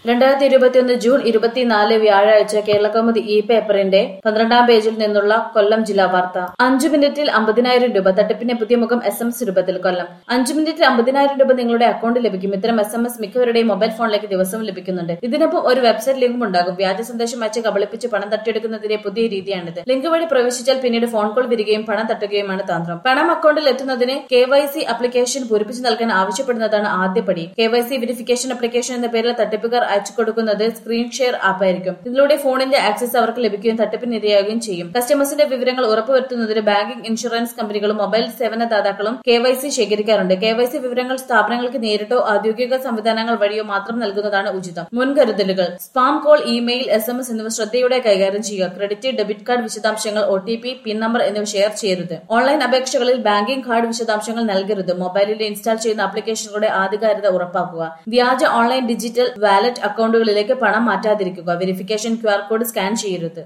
രണ്ടായിരത്തി ഇരുപത്തിയൊന്ന് ജൂൺ ഇരുപത്തിനാല് വ്യാഴാഴ്ച കേരളകൗമുദി ഇ പേപ്പറിന്റെ പന്ത്രണ്ടാം പേജിൽ നിന്നുള്ള കൊല്ലം ജില്ലാ വാർത്ത അഞ്ചു മിനിറ്റിൽ അമ്പതിനായിരം രൂപ തട്ടിപ്പിന്റെ പുതിയ മുഖം എസ് എം എസ് രൂപത്തിൽ കൊല്ലം അഞ്ചു മിനിറ്റിൽ അമ്പതിനായിരം രൂപ നിങ്ങളുടെ അക്കൗണ്ടിൽ ലഭിക്കും ഇത്തരം എസ് എം എസ് മിക്കവരുടെയും മൊബൈൽ ഫോണിലേക്ക് ദിവസവും ലഭിക്കുന്നുണ്ട് ഇതിനൊപ്പം ഒരു വെബ്സൈറ്റ് ലിങ്കും ഉണ്ടാകും വ്യാജ സന്ദേശം അയച്ച് കബളിപ്പിച്ച് പണം തട്ടിയെടുക്കുന്നതിന്റെ പുതിയ രീതിയാണിത് ലിങ്ക് വഴി പ്രവേശിച്ചാൽ പിന്നീട് ഫോൺ കോൾ വരികയും പണം തട്ടുകയുമാണ് തന്ത്രം പണം അക്കൗണ്ടിൽ എത്തുന്നതിന് കെ വൈ സി അപ്ലിക്കേഷൻ പൂരിപ്പിച്ചു നൽകാൻ ആവശ്യപ്പെടുന്നതാണ് ആദ്യപടി K Y C verification application എന്ന പേരിൽ തട്ടിപ്പുകാർ അയച്ചു കൊടുക്കുന്നത് സ്ക്രീൻ ഷെയർ ആപ്പായിരിക്കും ഇതിലൂടെ ഫോണിന്റെ ആക്സസ് അവർക്ക് ലഭിക്കുകയും തട്ടിപ്പിന് ഇരയാകുകയും ചെയ്യും കസ്റ്റമേഴ്സിന്റെ വിവരങ്ങൾ ഉറപ്പുവരുത്തുന്നതിന് ബാങ്കിംഗ് ഇൻഷുറൻസ് കമ്പനികളും മൊബൈൽ സേവനദാതാക്കളും കെ വൈ സി ശേഖരിക്കാറുണ്ട് കെ വൈ സി വിവരങ്ങൾ സ്ഥാപനങ്ങൾക്ക് നേരിട്ടോ ഔദ്യോഗിക സംവിധാനങ്ങൾ വഴിയോ മാത്രം നൽകുന്നതാണ് ഉചിതം മുൻകരുതലുകൾ spam call email S M S എന്നിവ ശ്രദ്ധയോടെ കൈകാര്യം ചെയ്യുക ക്രെഡിറ്റ് ഡെബിറ്റ് കാർഡ് വിശദാംശങ്ങൾ O T P PIN number എന്നിവ ഷെയർ ചെയ്യരുത് ഓൺലൈൻ അപേക്ഷകളിൽ ബാങ്കിംഗ് കാർഡ് വിശദാംശങ്ങൾ നൽകരുത് മൊബൈലിൽ ഇൻസ്റ്റാൾ ചെയ്യുന്ന ആപ്ലിക്കേഷനുകളുടെ ആധികാരികത ഉറപ്പാക്കുക വ്യാജ ഓൺലൈൻ ഡിജിറ്റൽ വാലറ്റ് അക്കൗണ്ടുകളിലേക്ക് പണം മാറ്റാതിരിക്കുക verification Q R code scan ചെയ്യരുത്